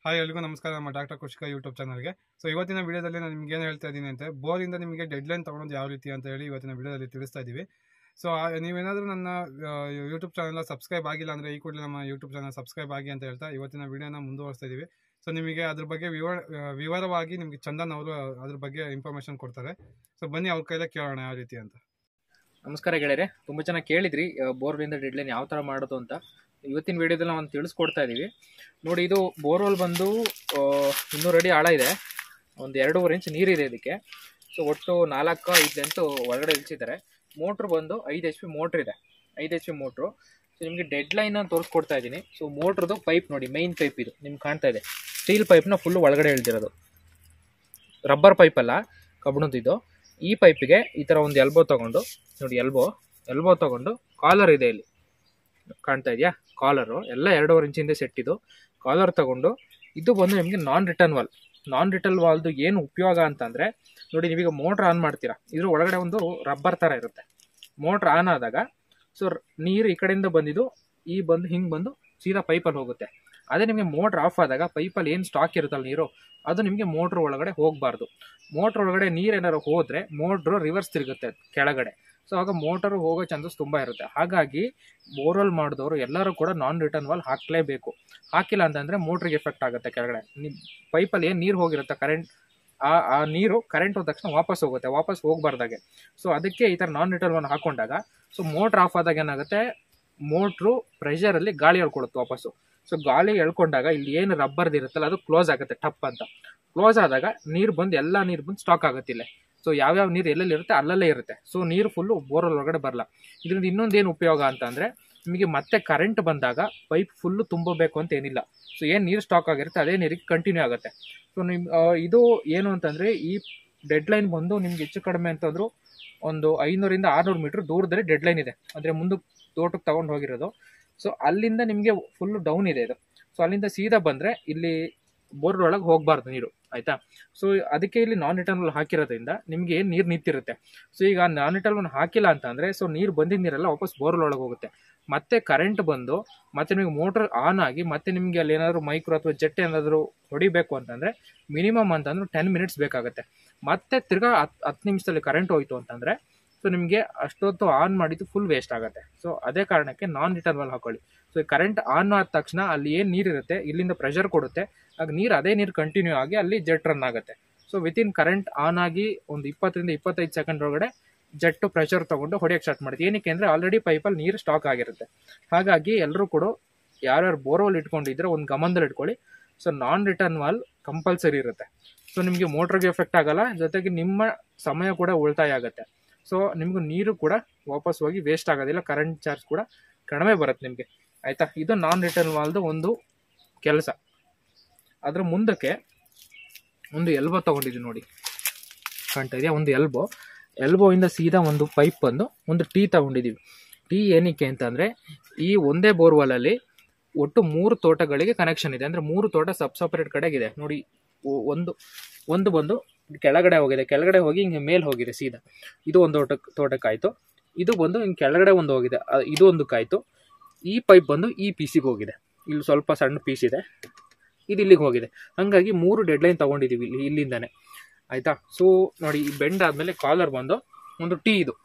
hi ಎಲ್ರಿಗೂ ನಮಸ್ಕಾರ ನಮ್ಮ ಡಾಕ್ಟರ್ ಕುಷ್ಕ ಯೂಟ್ಯೂಬ್ ಚಾನಲ್ಗೆ ಸೊ ಇವತ್ತಿನ ವಿಡಿಯೋದಲ್ಲಿ ನಾನು ನಿಮ್ಗೆ ಏನು ಹೇಳ್ತಾ ಇದ್ದೀನಿ ಅಂತ ಬೋರಿಂದ ನಿಮಗೆ ಡೆಡ್ಲೈನ್ ತೊಗೊಳೋದು ಯಾವ ರೀತಿ ಅಂತ ಹೇಳಿ ಇವತ್ತಿನ ವಿಡಿಯೋದಲ್ಲಿ ತಿಳಿಸ್ತಾ ಇದ್ದೀವಿ ಸೊ ನೀವೇನಾದರೂ ನನ್ನ ಯೂಟ್ಯೂಬ್ ಚಾನಲ್ನ ಸಬ್ಸ್ಕ್ರೈಬ್ ಆಗಿಲ್ಲ ಅಂದರೆ ಈ ಕೂಡಲೇ ನಮ್ಮ ಯೂಟ್ಯೂಬ್ ಚಾನಲ್ ಸಬ್ಸ್ಕ್ರೈಬ್ ಆಗಿ ಅಂತ ಹೇಳ್ತಾ ಇವತ್ತಿನ ವಿಡಿಯೋನ ಮುಂದುವರಿಸ್ತಾ ಇದ್ದೀವಿ ಸೊ ನಿಮಗೆ ಅದ್ರ ಬಗ್ಗೆ ವಿವರ ಆ, ವಿವರವಾಗಿ ನಿಮಗೆ ಚಂದನ್ ಅವರು ಅದ್ರ ಬಗ್ಗೆ ಇನ್ಫಾರ್ಮೇಷನ್ ಕೊಡ್ತಾರೆ ಸೊ ಬನ್ನಿ ಅವ್ರ ಕೈಲೇ ಕೇಳೋಣ ಯಾವ ರೀತಿ ಅಂತ ನಮಸ್ಕಾರ ಗೆಳೆಯರೆ ತುಂಬ ಚೆನ್ನಾಗಿ ಕೇಳಿದ್ರಿ ಬೋರ್ವೆಲಿಂದ ಡೆಡ್ಲೈನ್ ಯಾವ ಥರ ಮಾಡೋದು ಅಂತ ಇವತ್ತಿನ ವಿಡಿಯೋದಲ್ಲಿ ನಾವು ತಿಳಿಸ್ಕೊಡ್ತಾ ಇದ್ದೀವಿ ನೋಡಿ ಇದು ಬೋರ್ವೆಲ್ ಬಂದು ಆ, ಇನ್ನೂರು ಅಡಿ ಆಳ ಇದೆ ಒಂದು ಎರಡೂವರೆ ಇಂಚ್ ನೀರಿದೆ ಇದಕ್ಕೆ ಸೊ ಒಟ್ಟು ನಾಲ್ಕು ಐದು ಲೆಂತು ಒಳಗಡೆ ಇಳಿಸಿದ್ದಾರೆ ಮೋಟ್ರ್ ಬಂದು ಐದು ಎಚ್ ಪಿ ಮೋಟ್ರ್ ಇದೆ ಐದು ಎಚ್ ಪಿ ಮೋಟ್ರು ಸೊ ನಿಮಗೆ ಡೆಡ್ ಲೈನ್ ತೋರಿಸ್ಕೊಡ್ತಾ ಇದ್ದೀನಿ ಸೊ ಮೋಟ್ರದ್ದು ಪೈಪ್ ನೋಡಿ ಮೈನ್ ಪೈಪ್ ಇದು ನಿಮ್ಗೆ ಕಾಣ್ತಾ ಇದೆ ಸ್ಟೀಲ್ ಪೈಪ್ನ ಫುಲ್ಲು ಒಳಗಡೆ ಇಳ್ದಿರೋದು ರಬ್ಬರ್ ಪೈಪ್ ಅಲ್ಲ ಕಬ್ಬಣದ್ದು ಈ ಪೈಪಿಗೆ ಈ ಥರ ಒಂದು ಎಲ್ಬೋ ತೊಗೊಂಡು ನೋಡಿ ಎಲ್ಬೋ ಎಲ್ಬೋ ತೊಗೊಂಡು ಕಾಲರ್ ಇದೆ ಇಲ್ಲಿ ಕಾಣ್ತಾ ಇದೆಯಾ ಕಾಲರು ಎಲ್ಲ ಎರಡೂವರೆ ಇಂಚಿಂದ ಸೆಟ್ ಇದು ಕಾಲರ್ ತೊಗೊಂಡು ಇದು ಬಂದು ನಿಮಗೆ non return valve non return ವಾಲ್ದು ಏನು ಉಪಯೋಗ ಅಂತಂದರೆ ನೋಡಿ ನೀವೀಗ ಮೋಟ್ರ್ ಆನ್ ಮಾಡ್ತೀರಾ ಇದ್ರ ಒಳಗಡೆ ಒಂದು ರಬ್ಬರ್ ಥರ ಇರುತ್ತೆ ಮೋಟ್ರ್ ಆನ್ ಆದಾಗ ಸೊ ನೀರು ಈ ಕಡೆಯಿಂದ ಬಂದಿದ್ದು ಈ ಬಂದು ಹಿಂಗೆ ಬಂದು ಸೀದಾ ಪೈಪಲ್ಲಿ ಹೋಗುತ್ತೆ ಅದೇ ನಿಮಗೆ ಮೋಟ್ರ್ ಆಫ್ ಆದಾಗ ಪೈಪಲ್ಲಿ ಏನು ಸ್ಟಾಕ್ ಇರುತ್ತಲ್ಲ ನೀರು ಅದು ನಿಮಗೆ ಮೋಟ್ರ್ ಒಳಗಡೆ ಹೋಗಬಾರ್ದು ಮೋಟ್ರ್ ಒಳಗಡೆ ನೀರೇನಾದ್ರು ಹೋದರೆ ಮೋಟ್ರು ರಿವರ್ಸ್ ತಿರುಗುತ್ತೆ ಕೆಳಗಡೆ ಸೊ ಆಗ ಮೋಟರು ಹೋಗೋ ಚಾನ್ಸಸ್ ತುಂಬ ಇರುತ್ತೆ ಹಾಗಾಗಿ ಬೋರ್ವೆಲ್ ಮಾಡಿದವರು ಎಲ್ಲರೂ ಕೂಡ ನಾನ್ ರಿಟರ್ನ್ ವಾಲ್ ಹಾಕಲೇಬೇಕು ಹಾಕಿಲ್ಲ ಅಂತಂದರೆ ಮೋಟ್ರಿಗೆ ಎಫೆಕ್ಟ್ ಆಗುತ್ತೆ ಕೆಳಗಡೆ ಪೈಪಲ್ಲಿ ಏನು ನೀರು ಹೋಗಿರುತ್ತೆ ಕರೆಂಟ್ ಆ ಆ ನೀರು ಕರೆಂಟ್ ಹೋದ ತಕ್ಷಣ ವಾಪಸ್ ಹೋಗುತ್ತೆ ವಾಪಸ್ ಹೋಗಬಾರ್ದಾಗೆ ಸೊ ಅದಕ್ಕೆ ಈ ಥರ ನಾನ್ ರಿಟರ್ನ್ ವಾಲ್ ಹಾಕೊಂಡಾಗ ಸೊ ಮೋಟ್ರ್ ಆಫ್ ಆದಾಗ ಏನಾಗುತ್ತೆ ಮೋಟ್ರು ಪ್ರೆಷರಲ್ಲಿ ಗಾಳಿ ಎಳ್ಕೊಳುತ್ತೆ ವಾಪಸ್ಸು ಸೊ ಗಾಳಿ ಎಳ್ಕೊಂಡಾಗ ಇಲ್ಲಿ ಏನು ರಬ್ಬರ್ದು ಇರುತ್ತಲ್ಲ ಅದು ಕ್ಲೋಸ್ ಆಗುತ್ತೆ ಟಪ್ ಅಂತ ಕ್ಲೋಸ್ ಆದಾಗ ನೀರು ಬಂದು ಎಲ್ಲ ನೀರು ಬಂದು ಸ್ಟಾಕ್ ಆಗುತ್ತೆ ಇಲ್ಲೇ ಸೊ ಯಾವ್ಯಾವ ನೀರು ಎಲ್ಲೆಲ್ಲಿ ಇರುತ್ತೆ ಅಲ್ಲಲ್ಲೇ ಇರುತ್ತೆ ಸೊ ನೀರು ಫುಲ್ಲು ಬೋರ್ವೆಲ್ ಒಳಗಡೆ ಬರಲ್ಲ ಇದರಿಂದ ಇನ್ನೊಂದು ಏನು ಉಪಯೋಗ ಅಂತಂದರೆ ನಿಮಗೆ ಮತ್ತೆ ಕರೆಂಟ್ ಬಂದಾಗ ಪೈಪ್ ಫುಲ್ಲು ತುಂಬಬೇಕು ಅಂತ ಏನಿಲ್ಲ ಸೊ ಏನು ನೀರು ಸ್ಟಾಕ್ ಆಗಿರುತ್ತೆ ಅದೇ ನೀರಿಗೆ ಕಂಟಿನ್ಯೂ ಆಗುತ್ತೆ ಸೊ ನಿಮ್ಮ ಆ, ಇದು ಏನು ಅಂತಂದರೆ ಈ ಡೆಡ್ಲೈನ್ ಬಂದು ನಿಮ್ಗೆ ಹೆಚ್ಚು ಕಡಿಮೆ ಅಂತಂದ್ರು ಒಂದು ಐನೂರಿಂದ ಆರುನೂರು ಮೀಟ್ರ್ ದೂರದಲ್ಲಿ ಡೆಡ್ಲೈನ್ ಇದೆ ಅಂದರೆ ಮುಂದಕ್ಕೆ ತೋಟಕ್ಕೆ ತಗೊಂಡು ಹೋಗಿರೋದು ಸೊ ಅಲ್ಲಿಂದ ನಿಮಗೆ ಫುಲ್ಲು ಡೌನ್ ಇದೆ ಇದು ಸೊ ಅಲ್ಲಿಂದ ಸೀದಾ ಬಂದರೆ ಇಲ್ಲಿ ಬೋರ್ ಒಳಗೆ ಹೋಗಬಾರ್ದು ನೀರು ಆಯಿತಾ ಸೊ ಅದಕ್ಕೆ ಇಲ್ಲಿ ನಾನ್ ರಿಟರ್ನ್ ಹಾಕಿರೋದ್ರಿಂದ ನಿಮಗೆ ಏನು ನೀರು ನಿಂತಿರುತ್ತೆ ಸೊ ಈಗ ನಾನ್ ರಿಟರ್ನ್ ಹಾಕಿಲ್ಲ ಅಂತ ಅಂದರೆ ಸೊ ನೀರು ಬಂದಿದ್ದ ನೀರೆಲ್ಲ ವಾಪಸ್ ಬೋರ್ ಒಳಗೆ ಹೋಗುತ್ತೆ ಮತ್ತೆ ಕರೆಂಟ್ ಬಂದು ಮತ್ತೆ ನಿಮಗೆ ಮೋಟರ್ ಆನ್ ಆಗಿ ಮತ್ತೆ ನಿಮಗೆ ಅಲ್ಲಿ ಏನಾದರೂ ಮೈಕ್ರೋ ಅಥವಾ ಜೆಟ್ ಏನಾದರೂ ಹೊಡಿಬೇಕು ಅಂತಂದರೆ ಮಿನಿಮಮ್ ಅಂತಂದ್ರೆ ಟೆನ್ ಮಿನಿಟ್ಸ್ ಬೇಕಾಗುತ್ತೆ ಮತ್ತೆ ತಿರ್ಗಾ ಹತ್ತು ಹತ್ತು ನಿಮಿಷದಲ್ಲಿ ಕರೆಂಟ್ ಹೋಯ್ತು ಅಂತಂದರೆ ಸೊ ನಿಮಗೆ ಅಷ್ಟೊತ್ತು ಆನ್ ಮಾಡಿದ್ದು ಫುಲ್ ವೇಸ್ಟ್ ಆಗುತ್ತೆ ಸೊ ಅದೇ ಕಾರಣಕ್ಕೆ ನಾನ್ ರಿಟರ್ನ್ ವಾಲ್ ಹಾಕೊಳ್ಳಿ ಸೊ ಕರೆಂಟ್ ಆನ್ ಆದ ತಕ್ಷಣ ಅಲ್ಲಿ ಏನು ನೀರಿರುತ್ತೆ ಇಲ್ಲಿಂದ ಪ್ರೆಷರ್ ಕೊಡುತ್ತೆ ಆಗ ನೀರು ಅದೇ ನೀರು ಕಂಟಿನ್ಯೂ ಆಗಿ ಅಲ್ಲಿ ಜೆಟ್ ರನ್ ಆಗುತ್ತೆ ಸೊ ವಿತಿನ್ ಕರೆಂಟ್ ಆನ್ ಆಗಿ ಒಂದು ಇಪ್ಪತ್ತರಿಂದ ಇಪ್ಪತ್ತೈದು ಸೆಕೆಂಡ್ ಒಳಗಡೆ ಜೆಟ್ಟು ಪ್ರೆಷರ್ ತಗೊಂಡು ಹೊಡೆಯಕ್ಕೆ ಸ್ಟಾರ್ಟ್ ಮಾಡುತ್ತೆ ಏನಕ್ಕೆ ಅಂದರೆ ಆಲ್ರೆಡಿ ಪೈಪಲ್ಲಿ ನೀರು ಸ್ಟಾಕ್ ಆಗಿರುತ್ತೆ ಹಾಗಾಗಿ ಎಲ್ಲರೂ ಕೂಡ ಯಾರ್ಯಾರು ಬೋರ್ವೆಲ್ ಇಟ್ಕೊಂಡಿದ್ರೆ ಒಂದು ಗಮನದಲ್ಲಿ ಇಟ್ಕೊಳ್ಳಿ so non return valve compulsory ಇರುತ್ತೆ ಸೊ ನಿಮಗೆ ಮೋಟ್ರಿಗೆ ಎಫೆಕ್ಟ್ ಆಗಲ್ಲ ಜೊತೆಗೆ ನಿಮ್ಮ ಸಮಯ ಕೂಡ ಉಳಿತಾಯ ಆಗುತ್ತೆ ಸೊ ನಿಮಗೂ ನೀರು ಕೂಡ ವಾಪಸ್ ಹೋಗಿ ವೇಸ್ಟ್ ಆಗೋದಿಲ್ಲ ಕರೆಂಟ್ ಚಾರ್ಜ್ ಕೂಡ ಕಡಿಮೆ ಬರುತ್ತೆ ನಿಮಗೆ ಆಯಿತಾ ಇದು ನಾನ್ ರಿಟರ್ನ್ ವಾಲ್ದು ಒಂದು ಕೆಲಸ ಅದರ ಮುಂದಕ್ಕೆ ಒಂದು ಎಲ್ಬೋ ತೊಗೊಂಡಿದ್ದೀವಿ ನೋಡಿ ಕಾಣ್ತಾ ಇದೆಯಾ ಒಂದು ಎಲ್ಬೋ ಎಲ್ಬೋ ಇಂದ ಸೀದಾ ಒಂದು ಪೈಪ್ ಬಂದು ಒಂದು ಟೀ ತಗೊಂಡಿದ್ದೀವಿ ಟೀ ಏನಕ್ಕೆ ಅಂತಂದರೆ ಈ ಒಂದೇ ಬೋರ್ವೆಲಲ್ಲಿ ಒಟ್ಟು ಮೂರು ತೋಟಗಳಿಗೆ ಕನೆಕ್ಷನ್ ಇದೆ ಅಂದರೆ ಮೂರು ತೋಟ ಸಬ್ ಸಪ್ರೇಟ್ ಕಡೆಗಿದೆ ನೋಡಿ ಒ- ಒಂದು ಒಂದು ಬಂದು ಕೆಳಗಡೆ ಹೋಗಿದೆ ಕೆಳಗಡೆ ಹೋಗಿ ಹಿಂಗೆ ಮೇಲೆ ಹೋಗಿದೆ ಸೀದಾ ಇದು ಒಂದು ತೋಟಕ್ಕೆ ತೋಟಕ್ಕಾಯಿತು ಇದು ಬಂದು ಹಿಂಗೆ ಕೆಳಗಡೆ ಒಂದು ಹೋಗಿದೆ ಅ, ಇದು ಒಂದು ಕಾಯ್ತು ಈ ಪೈಪ್ ಬಂದು ಈ ಪೀಸಿಗೆ ಹೋಗಿದೆ ಇಲ್ಲಿ ಸ್ವಲ್ಪ ಸಣ್ಣ ಪೀಸ್ ಇದೆ ಇದು ಇಲ್ಲಿಗೆ ಹೋಗಿದೆ ಹಾಗಾಗಿ ಮೂರು ಡೆಡ್ಲೈನ್ ತೊಗೊಂಡಿದ್ದೀವಿ ಇಲ್ಲಿ ಇಲ್ಲಿಂದಾನೆ ಆಯಿತಾ ಸೊ ನೋಡಿ ಈ ಬೆಂಡ್ ಆದಮೇಲೆ ಕಾಲರ್ ಬಂದು ಒಂದು ಟೀ ಇದು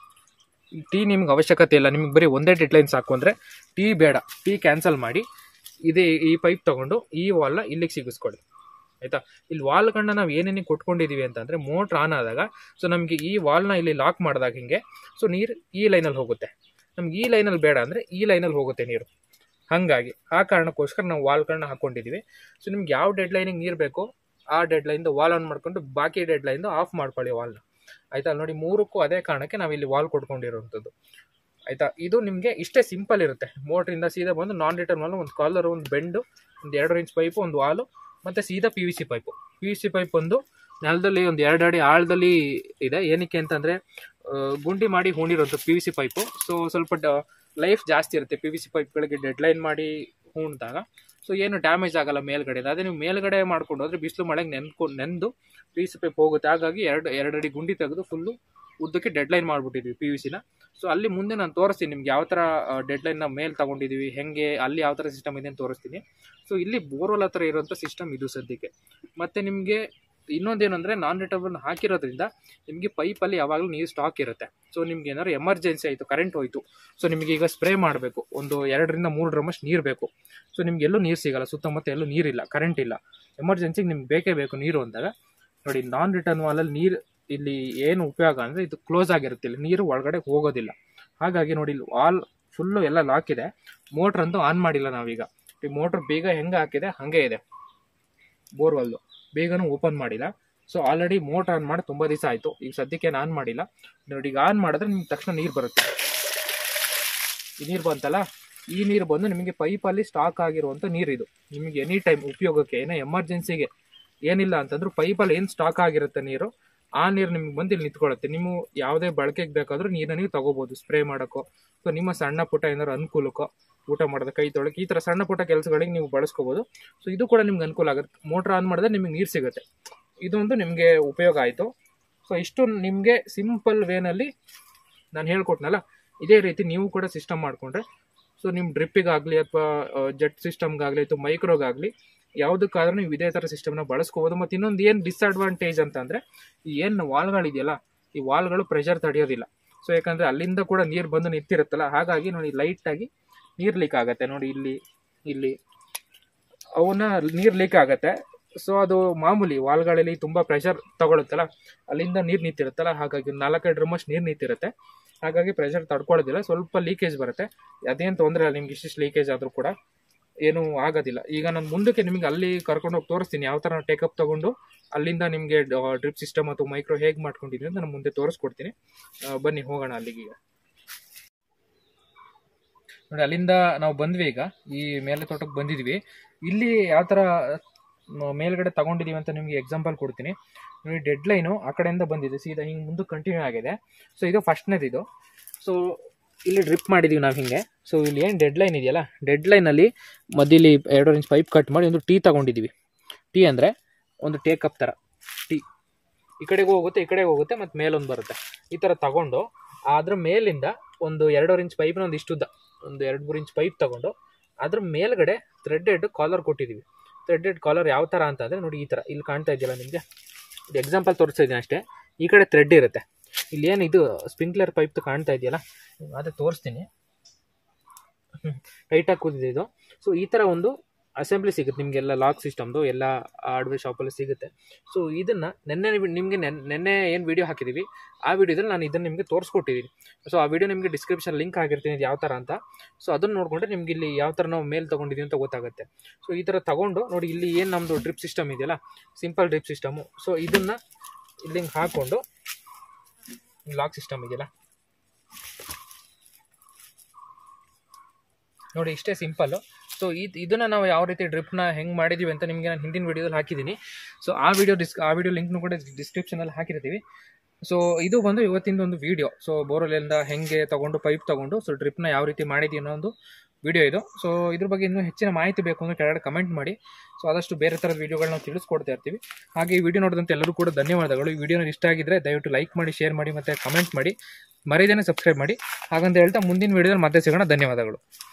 ಈ ಟೀ ನಿಮ್ಗೆ ಅವಶ್ಯಕತೆ ಇಲ್ಲ ನಿಮ್ಗೆ ಬರೀ ಒಂದೇ ಡೆಡ್ಲೈನ್ ಸಾಕು ಅಂದರೆ ಟೀ ಬೇಡ ಟೀ ಕ್ಯಾನ್ಸಲ್ ಮಾಡಿ ಇದೇ ಈ ಪೈಪ್ ತೊಗೊಂಡು ಈ ವಾಲ್ನ ಇಲ್ಲಿಗೆ ಸಿಗಿಸ್ಕೊಳ್ಳಿ ಆಯಿತಾ ಇಲ್ಲಿ ವಾಲ್ಗಳನ್ನ ನಾವು ಏನೇನಿಗೆ ಕೊಟ್ಕೊಂಡಿದ್ದೀವಿ ಅಂತಂದರೆ ಮೋಟ್ರ್ ಆನ್ ಆದಾಗ ಸೊ ನಮಗೆ ಈ ವಾಲ್ನ ಇಲ್ಲಿ ಲಾಕ್ ಮಾಡಿದಾಗ ಹಿಂಗೆ ಸೊ ನೀರು ಈ ಲೈನಲ್ಲಿ ಹೋಗುತ್ತೆ ನಮ್ಗೆ ಈ ಲೈನಲ್ಲಿ ಬೇಡ ಅಂದರೆ ಈ ಲೈನಲ್ಲಿ ಹೋಗುತ್ತೆ ನೀರು ಹಾಗಾಗಿ ಆ ಕಾರಣಕ್ಕೋಸ್ಕರ ನಾವು ವಾಲ್ಗಳನ್ನ ಹಾಕ್ಕೊಂಡಿದ್ದೀವಿ ಸೊ ನಿಮ್ಗೆ ಯಾವ ಡೆಡ್ಲೈನಿಗೆ ನೀರು ಬೇಕೋ ಆ ಡೆಡ್ಲೈನ್ದು ವಾಲ್ ಆನ್ ಮಾಡ್ಕೊಂಡು ಬಾಕಿ ಡೆಡ್ಲೈನ್ದು ಆಫ್ ಮಾಡ್ಕೊಳ್ಳಿ ವಾಲ್ನ ಆಯಿತಾ ನೋಡಿ ಮೂರಕ್ಕೂ ಅದೇ ಕಾರಣಕ್ಕೆ ನಾವು ಇಲ್ಲಿ ವಾಲ್ ಕೊಟ್ಕೊಂಡಿರೋವಂಥದ್ದು ಆಯಿತಾ ಇದು ನಿಮಗೆ ಇಷ್ಟೇ ಸಿಂಪಲ್ ಇರುತ್ತೆ ಮೋಟ್ರಿಂದ ಸೀದಾ ಬಂದು ನಾನ್ ರಿಟರ್ನ್ ವಾಲು ಒಂದು ಕಾಲರ್ ಒಂದು ಬೆಂಡು ಒಂದು ಎರಡು ಇಂಚ್ ಪೈಪು ಒಂದು ವಾಲು ಮತ್ತು ಸೀದಾ P V C pipe P V C pipe ಒಂದು ನೆಲದಲ್ಲಿ ಒಂದು ಎರಡು ಅಡಿ ಆಳದಲ್ಲಿ ಇದೆ ಏನಕ್ಕೆ ಅಂತಂದರೆ ಗುಂಡಿ ಮಾಡಿ ಹೂಣಿರೋಂಥ P V C pipe so ಸ್ವಲ್ಪ ಲೈಫ್ ಜಾಸ್ತಿ ಇರುತ್ತೆ ಪಿ ವಿ ಸಿ ಪೈಪ್ಗಳಿಗೆ ಡೆಡ್ಲೈನ್ ಮಾಡಿ ಹೂಣಿದಾಗ ಸೊ ಏನು ಡ್ಯಾಮೇಜ್ ಆಗಲ್ಲ ಮೇಲ್ಗಡೆ ಅದೇ ನೀವು ಮೇಲ್ಗಡೆ ಮಾಡ್ಕೊಂಡು ಹೋದ್ರೆ ಬಿಸಿಲು ಮಳೆಗೆ ನೆನ್ಕೊಂಡು ನೆಂದು ಪಿ ಸಿ ಪೈಪ್ ಹೋಗುತ್ತೆ ಹಾಗಾಗಿ ಎರಡು ಎರಡು ಅಡಿ ಗುಂಡಿ ತೆಗೆದು ಫುಲ್ಲು ಉದ್ದಕ್ಕೆ ಡೆಡ್ ಲೈನ್ ಮಾಡಿಬಿಟ್ಟಿದ್ವಿ ಪಿ ಯು ಸಿನ ಸೊ ಅಲ್ಲಿ ಮುಂದೆ ನಾನು ತೋರಿಸ್ತೀನಿ ನಿಮ್ಗೆ ಯಾವ ಥರ ಡೆಡ್ ಲೈನ್ನ ಮೇಲ್ ತೊಗೊಂಡಿದ್ದೀವಿ ಹೆಂಗೆ ಅಲ್ಲಿ ಯಾವ ಥರ ಸಿಸ್ಟಮ್ ಇದೆ ಅಂತ ತೋರಿಸ್ತೀನಿ ಸೊ ಇಲ್ಲಿ ಬೋರ್ವೆಲ್ ಹತ್ರ ಇರೋಂಥ ಸಿಸ್ಟಮ್ ಇದು ಸದ್ಯಕ್ಕೆ ಮತ್ತು ನಿಮಗೆ ಇನ್ನೊಂದೇನು ಅಂದರೆ ನಾನ್ ರಿಟರ್ಬಲ್ ಹಾಕಿರೋದ್ರಿಂದ ನಿಮಗೆ ಪೈಪಲ್ಲಿ ಯಾವಾಗಲೂ ನೀರು ಸ್ಟಾಕ್ ಇರುತ್ತೆ ಸೊ ನಿಮ್ಗೆ ಏನಾದ್ರು ಎಮರ್ಜೆನ್ಸಿ ಆಯಿತು ಕರೆಂಟ್ ಹೋಯಿತು ಸೊ ನಿಮಗೆ ಈಗ ಸ್ಪ್ರೇ ಮಾಡಬೇಕು ಒಂದು ಎರಡರಿಂದ ಮೂರು ಡ್ರಮ್ಮಷ್ಟು ನೀರು ಬೇಕು ಸೊ ನಿಮ್ಗೆ ಎಲ್ಲೂ ನೀರು ಸಿಗಲ್ಲ ಸುತ್ತಮುತ್ತ ಎಲ್ಲೂ ನೀರಿಲ್ಲ ಕರೆಂಟ್ ಇಲ್ಲ ಎಮರ್ಜೆನ್ಸಿಗೆ ನಿಮ್ಗೆ ಬೇಕೇ ಬೇಕು ನೀರು ಅಂದಾಗ ನೋಡಿ ನಾನ್ ರಿಟರ್ನ್ ವಾಲಲ್ಲಿ ನೀರು ಇಲ್ಲಿ ಏನು ಉಪಯೋಗ ಅಂದರೆ ಇದು ಕ್ಲೋಸ್ ಆಗಿರುತ್ತೆ ಇಲ್ಲಿ ನೀರು ಒಳಗಡೆ ಹೋಗೋದಿಲ್ಲ ಹಾಗಾಗಿ ನೋಡಿ ಇಲ್ಲಿ ವಾಲ್ ಫುಲ್ಲು ಎಲ್ಲ ಲಾಕ್ ಇದೆ ಮೋಟ್ರ್ ಅಂತೂ ಆನ್ ಮಾಡಿಲ್ಲ ನಾವೀಗ ಈ ಮೋಟ್ರ್ ಬೇಗ ಹೆಂಗೆ ಹಾಕಿದೆ ಹಾಗೆ ಇದೆ ಬೋರ್ವೆಲ್ಲು ಬೇಗನೂ ಓಪನ್ ಮಾಡಿಲ್ಲ ಸೊ ಆಲ್ರೆಡಿ ಮೋಟ್ರ್ ಆನ್ ಮಾಡಿ ತುಂಬ ದಿವಸ ಆಯಿತು ಈಗ ಸದ್ಯಕ್ಕೆ ಆನ್ ಮಾಡಿಲ್ಲ ನೋಡಿ ಈಗ ಆನ್ ಮಾಡಿದ್ರೆ ನಿಮ್ಗೆ ತಕ್ಷಣ ನೀರು ಬರುತ್ತೆ ಈ ನೀರು ಬಂತಲ್ಲ ಈ ನೀರು ಬಂದು ನಿಮಗೆ ಪೈಪಲ್ಲಿ ಸ್ಟಾಕ್ ಆಗಿರುವಂಥ ನೀರಿದು ನಿಮಗೆ ಎನಿ ಟೈಮ್ ಉಪಯೋಗಕ್ಕೆ ಏನೋ ಎಮರ್ಜೆನ್ಸಿಗೆ ಏನಿಲ್ಲ ಅಂತಂದ್ರೂ ಪೈಪಲ್ಲಿ ಏನು ಸ್ಟಾಕ್ ಆಗಿರುತ್ತೆ ನೀರು ಆ ನೀರು ನಿಮ್ಗೆ ಬಂದು ಇಲ್ಲಿ ನಿಂತ್ಕೊಳ್ಳುತ್ತೆ ನೀವು ಯಾವುದೇ ಬಳಕೆಗೆ ಬೇಕಾದರೂ ನೀರನ್ನ ನೀವು ತಗೋಬೋದು ಸ್ಪ್ರೇ ಮಾಡೋಕ್ಕೋ ಸೊ ನಿಮ್ಮ ಸಣ್ಣ ಪುಟ್ಟ ಏನಾದ್ರು ಅನುಕೂಲಕ್ಕೋ ಊಟ ಮಾಡೋದು ಕೈ ತೊಳಕ್ಕೆ ಈ ಥರ ಸಣ್ಣ ಪುಟ್ಟ ಕೆಲಸಗಳಿಗೆ ನೀವು ಬಳಸ್ಕೋಬೋದು ಸೊ ಇದು ಕೂಡ ನಿಮ್ಗೆ ಅನುಕೂಲ ಆಗುತ್ತೆ ಮೋಟ್ರ್ ಆನ್ ಮಾಡಿದ್ರೆ ನಿಮಗೆ ನೀರು ಸಿಗುತ್ತೆ ಇದೊಂದು ನಿಮಗೆ ಉಪಯೋಗ ಆಯಿತು ಸೊ ಇಷ್ಟು ನಿಮಗೆ ಸಿಂಪಲ್ ವೇನಲ್ಲಿ ನಾನು ಹೇಳ್ಕೊಟ್ನಲ್ಲ ಇದೇ ರೀತಿ ನೀವು ಕೂಡ ಸಿಸ್ಟಮ್ ಮಾಡಿಕೊಂಡ್ರೆ ಸೊ ನಿಮ್ಮ ಡ್ರಿಪ್ಪಿಗಾಗಲಿ ಅಥವಾ ಜೆಟ್ ಸಿಸ್ಟಮ್ಗಾಗಲಿ ಅಥವಾ ಮೈಕ್ರೋಗಾಗಲಿ ಯಾವುದಕ್ಕಾದ್ರೂ ನೀವು ಇದೇ ಥರ ಸಿಸ್ಟಮ್ನ ಬಳಸ್ಕೋಬೋದು ಮತ್ತು ಇನ್ನೊಂದು ಏನು ಡಿಸ್ಅಡ್ವಾಂಟೇಜ್ ಅಂತ ಅಂದರೆ ಈ ಏನು ವಾಲ್ಗಳಿದೆಯಲ್ಲ ಈ ವಾಲ್ಗಳು ಪ್ರೆಷರ್ ತಡೆಯೋದಿಲ್ಲ ಸೊ ಯಾಕಂದರೆ ಅಲ್ಲಿಂದ ಕೂಡ ನೀರು ಬಂದು ನಿಂತಿರುತ್ತಲ್ಲ ಹಾಗಾಗಿ ನೋಡಿ ಲೈಟಾಗಿ ನೀರು ಲೀಕ್ ಆಗುತ್ತೆ ನೋಡಿ ಇಲ್ಲಿ ಇಲ್ಲಿ ಅವನ್ನ ನೀರು ಲೀಕ್ ಆಗುತ್ತೆ ಸೊ ಅದು ಮಾಮೂಲಿ ವಾಲ್ಗಳಲ್ಲಿ ತುಂಬ ಪ್ರೆಷರ್ ತಗೊಳುತ್ತಲ್ಲ ಅಲ್ಲಿಂದ ನೀರು ನಿಂತಿರುತ್ತಲ್ಲ ಹಾಗಾಗಿ ನಾಲ್ಕೈದು ಡ್ರಮ್ಮಷ್ಟು ನೀರು ನಿಂತಿರುತ್ತೆ ಹಾಗಾಗಿ ಪ್ರೆಷರ್ ತಡ್ಕೊಳ್ಳೋದಿಲ್ಲ ಸ್ವಲ್ಪ ಲೀಕೇಜ್ ಬರುತ್ತೆ ಅದೇನು ತೊಂದರೆ ಇಲ್ಲ ನಿಮ್ಗೆ ಇಷ್ಟಿಷ್ಟು ಲೀಕೇಜ್ ಆದರೂ ಕೂಡ ಏನೂ ಆಗೋದಿಲ್ಲ ಈಗ ನಾನು ಮುಂದಕ್ಕೆ ನಿಮಗೆ ಅಲ್ಲಿ ಕರ್ಕೊಂಡು ಹೋಗಿ ತೋರಿಸ್ತೀನಿ ಯಾವ ಥರ ಟೇಕಪ್ ತೊಗೊಂಡು ಅಲ್ಲಿಂದ ನಿಮಗೆ ಡ್ರಿಪ್ ಸಿಸ್ಟಮ್ ಅಥವಾ ಮೈಕ್ರೋ ಹೇಗೆ ಮಾಡ್ಕೊಂಡಿದ್ದೀನಿ ಅಂತ ನಾನು ಮುಂದೆ ತೋರಿಸ್ಕೊಡ್ತೀನಿ ಆ, ಬನ್ನಿ ಹೋಗೋಣ ಅಲ್ಲಿಗೆ ಈಗ ನೋಡಿ ಅಲ್ಲಿಂದ ನಾವು ಬಂದ್ವಿ ಈಗ ಈ ಮೇಲೆ ತೋಟಕ್ಕೆ ಬಂದಿದ್ವಿ ಇಲ್ಲಿ ಯಾವ ಥರ ಮ- ಮೇಲ್ಗಡೆ ತಗೊಂಡಿದೀವಿ ಅಂತ ನಿಮಗೆ ಎಕ್ಸಾಂಪಲ್ ಕೊಡ್ತೀನಿ ನೋಡಿ ಡೆಡ್ ಲೈನು ಆ ಕಡೆಯಿಂದ ಬಂದಿದೆ ಸೀದಾ ಹಿಂಗೆ ಮುಂದೆ ಕಂಟಿನ್ಯೂ ಆಗಿದೆ ಸೊ ಇದು ಫಸ್ಟ್ನೇದು ಇದು ಸೊ ಇಲ್ಲಿ ಡ್ರಿಪ್ ಮಾಡಿದೀವಿ ನಾವು ಹಿಂಗೆ ಸೊ ಇಲ್ಲಿ ಏನು ಡೆಡ್ ಲೈನ್ ಇದೆಯಲ್ಲ ಡೆಡ್ ಲೈನಲ್ಲಿ ಮಧ್ಯಲಿ ಎರಡು ಇಂಚ್ ಪೈಪ್ ಕಟ್ ಮಾಡಿ ಒಂದು ಟೀ ತಗೊಂಡಿದ್ದೀವಿ ಟೀ ಅಂದರೆ ಒಂದು ಟೇಕಪ್ ಥರ ಟೀ ಈ ಕಡೆಗೂ ಹೋಗುತ್ತೆ ಈ ಕಡೆಗೆ ಹೋಗುತ್ತೆ ಮತ್ತು ಮೇಲೊಂದು ಬರುತ್ತೆ ಈ ಥರ ತಗೊಂಡು ಅದ್ರ ಮೇಲಿಂದ ಒಂದು ಎರಡೂವರೆ ಇಂಚ್ ಪೈಪ್ನ ಒಂದು ಇಷ್ಟುದ್ದ ಒಂದು ಎರಡು ಮೂರು ಇಂಚ್ ಪೈಪ್ ತಗೊಂಡು ಅದ್ರ ಮೇಲ್ಗಡೆ ಥ್ರೆಡ್ಡೆಡ್ ಕಾಲರ್ ಕೊಟ್ಟಿದ್ದೀವಿ ಥ್ರೆಡ್ಡೆಡ್ ಕಾಲರ್ ಯಾವ ಥರ ಅಂತಂದರೆ ನೋಡಿ ಈ ಥರ ಇಲ್ಲಿ ಕಾಣ್ತಾ ಇದೆಯಲ್ಲ ನಿಮಗೆ ಇದು ಎಕ್ಸಾಂಪಲ್ ತೋರಿಸ್ತಾ ಇದ್ದೀನಿ ಅಷ್ಟೇ ಈ ಕಡೆ ಥ್ರೆಡ್ ಇರುತ್ತೆ ಇಲ್ಲಿ ಏನು ಇದು ಸ್ಪ್ರಿಂಕ್ಲರ್ ಪೈಪ್ ಕಾಣ್ತಾ ಇದೆಯಲ್ಲ ಅದೇ ತೋರಿಸ್ತೀನಿ ಟೈಟಾಗಿ ಕೂದಿದೆ ಇದು ಸೊ ಈ ಥರ ಒಂದು ಅಸೆಂಬ್ಲಿ ಸಿಗುತ್ತೆ ನಿಮಗೆಲ್ಲ ಲಾಕ್ ಸಿಸ್ಟಮ್ದು ಎಲ್ಲ ಹಾರ್ಡ್ವೇರ್ ಶಾಪಲ್ಲಿ ಸಿಗುತ್ತೆ ಸೊ ಇದನ್ನು ನೆನ್ನೆ ನಿಮಗೆ ನೆನ್ನೆ ಏನು ವಿಡಿಯೋ ಹಾಕಿದ್ದೀವಿ ಆ ವಿಡಿಯೋದಲ್ಲಿ ನಾನು ಇದನ್ನು ನಿಮಗೆ ತೋರಿಸ್ಕೊಟ್ಟಿದ್ದೀನಿ ಸೊ ಆ ವಿಡಿಯೋ ನಿಮಗೆ ಡಿಸ್ಕ್ರಿಪ್ಷನ್ ಲಿಂಕ್ ಆಗಿರ್ತೀನಿ ಇದು ಯಾವ ಥರ ಅಂತ ಸೊ ಅದನ್ನು ನೋಡಿಕೊಂಡ್ರೆ ನಿಮ್ಗೆ ಇಲ್ಲಿ ಯಾವ ಥರ ನಾವು ಮೇಲ್ ತೊಗೊಂಡಿದ್ದೀವಿ ಅಂತ ಗೊತ್ತಾಗುತ್ತೆ ಸೊ ಈ ಥರ ತಗೊಂಡು ನೋಡಿ ಇಲ್ಲಿ ಏನು ನಮ್ಮದು ಡ್ರಿಪ್ ಸಿಸ್ಟಮ್ ಇದೆಯಲ್ಲ ಸಿಂಪಲ್ ಡ್ರಿಪ್ ಸಿಸ್ಟಮು ಸೊ ಇದನ್ನು ಇಲ್ಲಿ ಹಿಂಗೆ ಹಾಕ್ಕೊಂಡು ಲಾಕ್ ಸಿಸ್ಟಮ್ ಇದೆಯಲ್ಲ ನೋಡಿ ಇಷ್ಟೇ ಸಿಂಪಲ್ಲು ಸೊ ಇದು ಇದನ್ನು ನಾವು ಯಾವ ರೀತಿ ಡ್ರಿಪ್ನ ಹೆಂಗೆ ಮಾಡಿದ್ದೀವಿ ಅಂತ ನಿಮಗೆ ನಾನು ಹಿಂದಿನ ವೀಡಿಯೋದಲ್ಲಿ ಹಾಕಿದ್ದೀನಿ ಸೊ ಆ ವಿಡಿಯೋ ಡಿಸ್ ಆ ವಿಡಿಯೋ ಲಿಂಕ್ನು ಕೂಡ ಡಿಸ್ಕ್ರಿಪ್ಷನಲ್ಲಿ ಹಾಕಿರ್ತೀವಿ ಸೊ ಇದು ಬಂದು ಇವತ್ತಿಂದ ಒಂದು ವಿಡಿಯೋ ಸೊ ಬೋರ್ವೆಲ್ಲಿಂದ ಹೆಂಗೆ ತಗೊಂಡು ಪೈಪ್ ತಗೊಂಡು ಸೊ ಡ್ರಿಪ್ನ ಯಾವ ರೀತಿ ಮಾಡಿದ್ದೀವಿ ಅನ್ನೋ ಒಂದು ವಿಡಿಯೋ ಇದು ಸೊ ಇದ್ರ ಬಗ್ಗೆ ಇನ್ನೂ ಹೆಚ್ಚಿನ ಮಾಹಿತಿ ಬೇಕು ಅಂದರೆ ಕೆಳಗಡೆ ಕಮೆಂಟ್ ಮಾಡಿ ಸೊ ಆದಷ್ಟು ಬೇರೆ ಥರದ ವಿಡಿಯೋಗಳನ್ನ ನಾವು ತಿಳಿಸ್ಕೊಡ್ತಾ ಇರ್ತೀವಿ ಹಾಗೆ ಈ ವಿಡಿಯೋ ನೋಡಿದಂತೆ ಎಲ್ಲರೂ ಕೂಡ ಧನ್ಯವಾದಗಳು ಈ ವಿಡಿಯೋನ ಇಷ್ಟ ಆಗಿದ್ರೆ ದಯವಿಟ್ಟು ಲೈಕ್ ಮಾಡಿ ಶೇರ್ ಮಾಡಿ ಮತ್ತು ಕಮೆಂಟ್ ಮಾಡಿ ಮರೀದೇನೆ ಸಬ್ಸ್ಕ್ರೈಬ್ ಮಾಡಿ ಹಾಗಂತ ಹೇಳ್ತಾ ಮುಂದಿನ ವಿಡಿಯೋದಲ್ಲಿ ಮತ್ತೆ ಸಿಗೋಣ ಧನ್ಯವಾದಗಳು